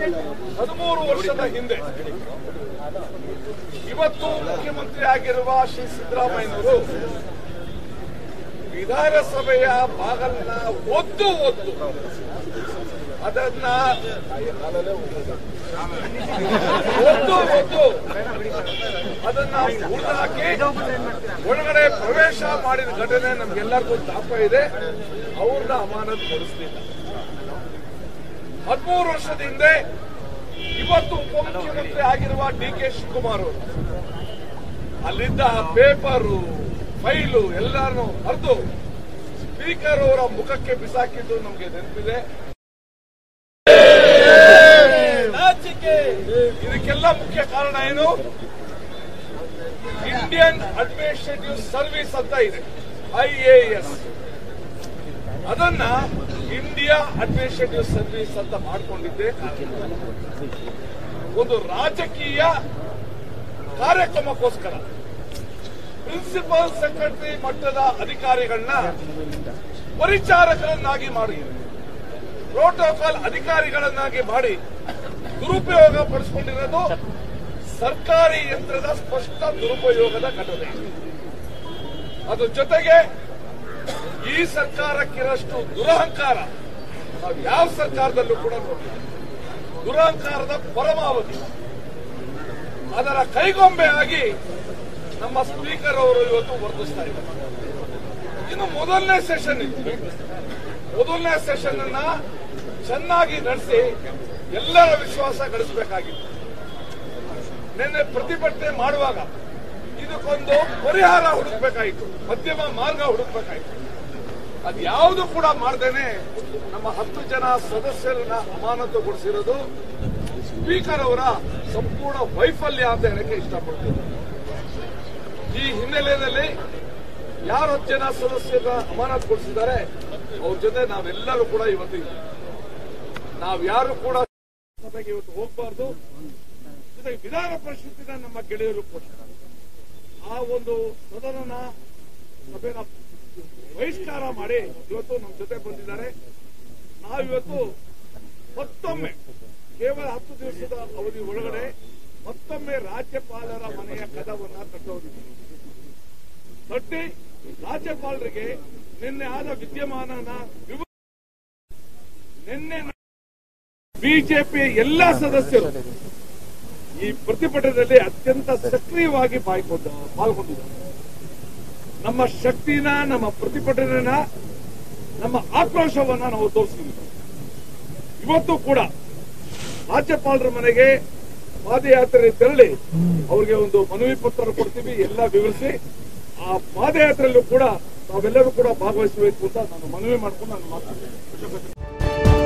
ಹದಿಮೂರು ವರ್ಷದ ಹಿಂದೆ ಇವತ್ತು ಮುಖ್ಯಮಂತ್ರಿ ಆಗಿರುವ ಶ್ರೀ ಸಿದ್ದರಾಮಯ್ಯನವರು ವಿಧಾನಸಭೆಯ ಬಾಗಲನ್ನ ಒದ್ದು ಒದ್ದು ಅದನ್ನ ಒದ್ದು ಒದ್ದು ಅದನ್ನ ಮುರಿದಾಕಿ ಒಳಗಡೆ ಪ್ರವೇಶ ಮಾಡಿದ ಘಟನೆ ನಮ್ಗೆಲ್ಲರಿಗೂ ತಾಪ ಇದೆ ಅವ್ರನ್ನ ಅಮಾನತ್ ಪಡಿಸ್ಲಿಲ್ಲ ಹದಿಮೂರು ವರ್ಷದ ಹಿಂದೆ ಇವತ್ತು ಉಪಮುಖ್ಯಮಂತ್ರಿ ಆಗಿರುವ ಡಿ ಕೆ ಶಿವಕುಮಾರ್ ಅವರು ಅಲ್ಲಿದ್ದ ಪೇಪರು ಫೈಲು ಎಲ್ಲಾನು ಹರಿದು ಸ್ಪೀಕರ್ ಅವರ ಮುಖಕ್ಕೆ ಬಿಸಾಕಿದ್ದು ನಮಗೆ ನೆನಪಿದೆ ಇದಕ್ಕೆಲ್ಲ ಮುಖ್ಯ ಕಾರಣ ಏನು ಇಂಡಿಯನ್ ಅಡ್ಮಿನಿಸ್ಟ್ರೇಟಿವ್ ಸರ್ವಿಸ್ ಅಂತ ಇದೆ ಐಎಎಸ್ ಅದನ್ನ ಇಂಡಿಯಾ ಅಡ್ಮಿನಿಸ್ಟ್ರೇಟಿವ್ ಸರ್ವಿಸ್ ಅಂತ ಮಾಡಿಕೊಂಡಿದ್ದೆ ಒಂದು ರಾಜಕೀಯ ಕಾರ್ಯಕ್ರಮಕ್ಕೋಸ್ಕರ ಪ್ರಿನ್ಸಿಪಲ್ ಸೆಕ್ರೆಟರಿ ಮಟ್ಟದ ಅಧಿಕಾರಿಗಳನ್ನ ಪರಿಚಾರಕರನ್ನಾಗಿ ಮಾಡಿ ಪ್ರೋಟೋಕಾಲ್ ಅಧಿಕಾರಿಗಳನ್ನಾಗಿ ಮಾಡಿ ದುರುಪಯೋಗ ಪಡಿಸಿಕೊಂಡಿರೋದು ಸರ್ಕಾರಿ ಯಂತ್ರದ ಸ್ಪಷ್ಟ ದುರುಪಯೋಗದ ಘಟನೆ ಅದ್ರ ಜೊತೆಗೆ ಈ ಸರ್ಕಾರಕ್ಕಿರಷ್ಟು ದುರಹಂಕಾರ ನಾವು ಯಾವ ಸರ್ಕಾರದಲ್ಲೂ ಕೂಡ ನೋಡಿಲ್ಲ ದುರಹಂಕಾರದ ಪರಮಾವಧಿ ಅದರ ಕೈಗೊಂಬೆ ಆಗಿ ನಮ್ಮ ಸ್ಪೀಕರ್ ಅವರು ಇವತ್ತು ವರ್ತಿಸ್ತಾ ಇದ್ದಾರೆ ಇನ್ನು ಮೊದಲನೇ ಸೆಷನ್ ಇತ್ತು ಮೊದಲನೇ ಸೆಷನ್ ಅನ್ನ ಚೆನ್ನಾಗಿ ನಡೆಸಿ ಎಲ್ಲರ ವಿಶ್ವಾಸ ಗಳಿಸಬೇಕಾಗಿತ್ತು ನಿನ್ನೆ ಪ್ರತಿಭಟನೆ ಮಾಡುವಾಗ ಇದಕ್ಕೊಂದು ಪರಿಹಾರ ಹುಡುಕ್ಬೇಕಾಯಿತು ಮಧ್ಯಮ ಮಾರ್ಗ ಹುಡುಕ್ಬೇಕಾಯಿತು ಅದ್ಯಾವುದು ಕೂಡ ಮಾಡ್ದೇನೆ ನಮ್ಮ ಹತ್ತು ಜನ ಸದಸ್ಯರನ್ನ ಅಮಾನತುಗೊಳಿಸಿರೋದು ಸ್ಪೀಕರ್ ಅವರ ಸಂಪೂರ್ಣ ವೈಫಲ್ಯ ಅಂತ ಹೇಳಕ್ಕೆ ಇಷ್ಟಪಡ್ತೀನಿ ಈ ಹಿನ್ನೆಲೆಯಲ್ಲಿ ಯಾರು ಹತ್ತು ಜನ ಸದಸ್ಯರನ್ನ ಅಮಾನತುಗೊಳಿಸಿದ್ದಾರೆ ಅವ್ರ ಜೊತೆ ನಾವೆಲ್ಲರೂ ಕೂಡ ಇವತ್ತು ಇದ್ದೀವಿ. ನಾವ್ಯಾರು ಕೂಡ ಸಭೆಗೆ ಇವತ್ತು ಹೋಗಬಾರ್ದು ಜೊತೆಗೆ ವಿಧಾನ ಪರಿಷತ್ತಿನ ನಮ್ಮ ಗೆಳೆಯರು ಕೂಡ ಆ ಒಂದು ಸದನನ ಸಭೆನ ಬಹಿಷ್ಕಾರ ಮಾಡಿ ಇವತ್ತು ನಮ್ಮ ಜೊತೆ ಬಂದಿದ್ದಾರೆ ನಾವಿವತ್ತು ಮತ್ತೊಮ್ಮೆ ಕೇವಲ ಹತ್ತು ದಿವಸದ ಅವಧಿ ಒಳಗಡೆ ಮತ್ತೊಮ್ಮೆ ರಾಜ್ಯಪಾಲರ ಮನೆಯ ಕದವನ್ನ ತಟ್ಟೋದಿದ್ದೀವಿ ತಟ್ಟಿ ರಾಜ್ಯಪಾಲರಿಗೆ ನಿನ್ನೆ ಆದ ವಿದ್ಯಮಾನನ ವಿವ ನಿನ್ನೆ ಬಿಜೆಪಿ ಎಲ್ಲಾ ಸದಸ್ಯರು ಈ ಪ್ರತಿಭಟನೆಯಲ್ಲಿ ಅತ್ಯಂತ ಸಕ್ರಿಯವಾಗಿ ಪಾಲ್ಗೊಂಡ ಪಾಲ್ಗೊಂಡಿದ್ದಾರೆ ನಮ್ಮ ಶಕ್ತಿನ ನಮ್ಮ ಪ್ರತಿಭಟನೆನ ನಮ್ಮ ಆಕ್ರೋಶವನ್ನ ನಾವು ತೋರಿಸಿದ್ದೀವಿ ಇವತ್ತು ಕೂಡ ರಾಜ್ಯಪಾಲರ ಮನೆಗೆ ಪಾದಯಾತ್ರೆ ತೆರಳಿ ಅವರಿಗೆ ಒಂದು ಮನವಿ ಪತ್ರ ಕೊಡ್ತೀವಿ ಎಲ್ಲ ವಿವರಿಸಿ ಆ ಪಾದಯಾತ್ರೆಯಲ್ಲೂ ಕೂಡ ತಾವೆಲ್ಲರೂ ಕೂಡ ಭಾಗವಹಿಸಬೇಕು ಅಂತ ನಾನು ಮನವಿ ಮಾಡ್ಕೊಂಡು ನಾನು ಮಾತಾಡ್ತೀನಿ